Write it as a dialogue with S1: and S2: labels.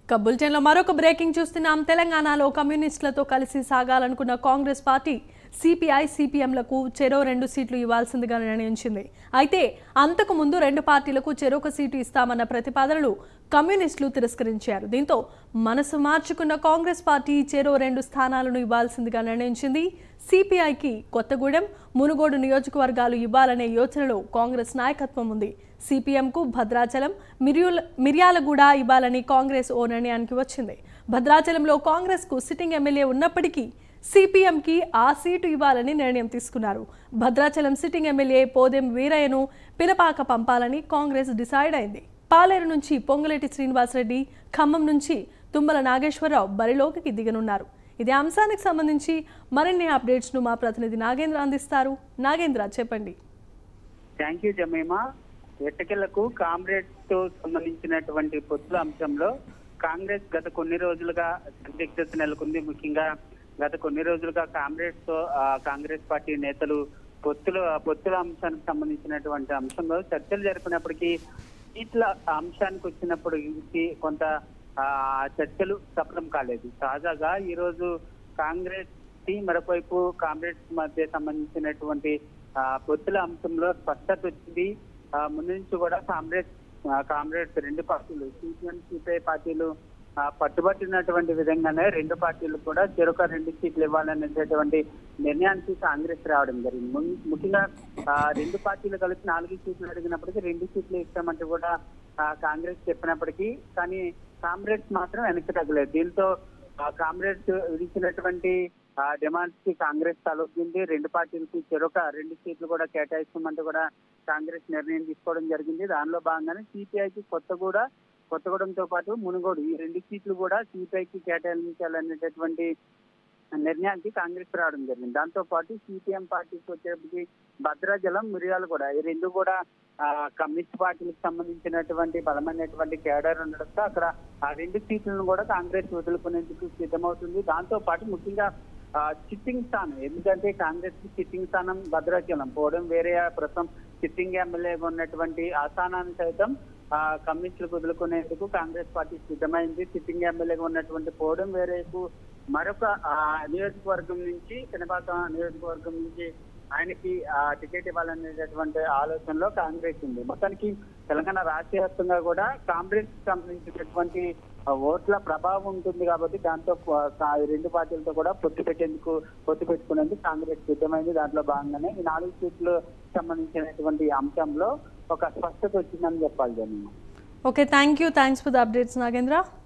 S1: ఇక బులెటిన్లో మరొక బ్రేకింగ్ చూస్తున్నాం తెలంగాణలో కమ్యూనిస్టులతో కలిసి సాగాలనుకున్న కాంగ్రెస్ పార్టీ సిపిఐ సిపిఎంలకు చెరో రెండు సీట్లు ఇవ్వాల్సిందిగా నిర్ణయించింది అయితే అంతకు ముందు రెండు పార్టీలకు చెరొక సీటు ఇస్తామన్న ప్రతిపాదనలు కమ్యూనిస్టులు తిరస్కరించారు దీంతో మనసు మార్చుకున్న కాంగ్రెస్ పార్టీ చెరో రెండు స్థానాలను ఇవ్వాల్సిందిగా నిర్ణయించింది సిపిఐకి కొత్తగూడెం మునుగోడు నియోజకవర్గాలు ఇవ్వాలనే యోచనలో కాంగ్రెస్ నాయకత్వం ఉంది సిపిఎంకు భద్రాచలం మిర్యుల మిర్యాలగూడ ఇవ్వాలని కాంగ్రెస్ ఓ నిర్ణయానికి వచ్చింది భద్రాచలంలో కాంగ్రెస్కు సిట్టింగ్ ఎమ్మెల్యే ఉన్నప్పటికీ సిపిఎంకి ఆ సీటు ఇవ్వాలని నిర్ణయం తీసుకున్నారు భద్రాచలం సిట్టింగ్ ఎమ్మెల్యే పోదెం వీరయ్యను పినపాక పంపాలని కాంగ్రెస్ డిసైడ్ అయింది పాలేరు నుంచి పొంగులేటి శ్రీనివాసరెడ్డి ఖమ్మం నుంచి తుమ్మల నాగేశ్వరరావు బరిలోకి దిగనున్నారు ఇదే అంశానికి సంబంధించి మరిన్ని అప్డేట్స్ను మా ప్రతినిధి నాగేంద్ర అందిస్తారు నాగేంద్ర చెప్పండి
S2: థ్యాంక్ యూ జమీమా ఎట్టకెలకు కామ్రేడ్స్ తో సంబంధించినటువంటి పొత్తుల అంశంలో కాంగ్రెస్ గత కొన్ని రోజులుగా సందిగ్ధత నెలకొంది ముఖ్యంగా గత కొన్ని రోజులుగా కామ్రేడ్స్ తో ఆ, కాంగ్రెస్ పార్టీ నేతలు పొత్తుల పొత్తుల అంశానికి సంబంధించినటువంటి అంశంలో చర్చలు జరిపినప్పటికీ ఇట్ల అంశానికి వచ్చినప్పటికీ కొంత ఆ, చర్చలు సఫలం కాలేదు తాజాగా ఈ రోజు కాంగ్రెస్ కి మరొకవైపు కామ్రేడ్స్ మధ్య సంబంధించినటువంటి ఆ, పొత్తుల అంశంలో స్పష్టత వచ్చింది ఆ, ముందు నుంచి కూడా కామ్రేడ్స్ ఆ, కామ్రేడ్స్ రెండు పార్టీలు సిపిఎం సిపిఐ పార్టీలు ఆ, పట్టుబట్టినటువంటి విధంగానే రెండు పార్టీలు కూడా చెరొక రెండు సీట్లు ఇవ్వాలనేటటువంటి నిర్ణయానికి కాంగ్రెస్ రావడం జరిగింది ము- ముఖ్యంగా ఆ, రెండు పార్టీలు కలిసి నాలుగు సీట్లు అడిగినప్పటికీ రెండు సీట్లు ఇస్తామంటూ కూడా ఆ, కాంగ్రెస్ చెప్పినప్పటికీ కానీ కామ్రేడ్స్ మాత్రం వెనక్కి తగ్గలేదు దీంతో ఆ, కామ్రేడ్స్ విధించినటువంటి ఆ డిమాండ్స్ కి కాంగ్రెస్ తలొగ్గింది రెండు పార్టీలకి చెరొక రెండు సీట్లు కూడా కేటాయిస్తామంటూ కూడా కాంగ్రెస్ నిర్ణయం తీసుకోవడం జరిగింది దానిలో భాగంగానే సిపిఐకి కొత్తగూడ కొత్తగూడెంతో పాటు మునుగోడు ఈ రెండు సీట్లు కూడా సిపిఐకి కేటాయించాలనేటటువంటి నిర్ణయానికి కాంగ్రెస్ రావడం జరిగింది దాంతో పాటు సిపిఎం పార్టీకి వచ్చేప్పటికి భద్రాచలం మిరియాలు కూడా ఈ రెండు కూడా ఆ, కమ్యూనిస్ట్ పార్టీలకు సంబంధించినటువంటి బలమైనటువంటి కేడర్ ఉండడంతో అక్కడ ఆ రెండు సీట్లను కూడా కాంగ్రెస్ వదులుకునేందుకు సిద్ధమవుతుంది దాంతో పాటు ముఖ్యంగా ఆ, సిట్టింగ్ స్థానం ఎందుకంటే కాంగ్రెస్ కి సిట్టింగ్ స్థానం భద్రాచలం పోవడం వేరే ప్రస్తుతం సిట్టింగ్ ఎమ్మెల్యేగా ఉన్నటువంటి ఆ స్థానాన్ని సైతం ఆ, కమ్యూనిస్టులకు వదులుకునేందుకు కాంగ్రెస్ పార్టీ సిద్ధమైంది సిట్టింగ్ ఎమ్మెల్యేగా ఉన్నటువంటి పోవడం వేరేకు మరొక ఆ, నియోజకవర్గం నుంచి పినపాక నియోజకవర్గం నుంచి ఆయనకి ఆ టికెట్ ఇవ్వాలనేటటువంటి ఆలోచనలో కాంగ్రెస్ ఉంది మొత్తానికి తెలంగాణ రాష్ట్ర వ్యాప్తంగా కూడా కాంగ్రెస్ కి సంబంధించినటువంటి ఆ, ఓట్ల ప్రభావం ఉంటుంది కాబట్టి దాంతో ఆ, కా- ఈ రెండు పార్టీలతో కూడా పొత్తు పెట్టేందుకు పొత్తు పెట్టుకునేందుకు కాంగ్రెస్ సిద్ధమైంది దాంట్లో భాగంగానే ఈ నాలుగు సీట్లు సంబంధించినటువంటి అంశంలో ఒక స్పష్టత వచ్చిందని చెప్పాలి Jemima
S1: okay thank you thanks for the updates Nagendra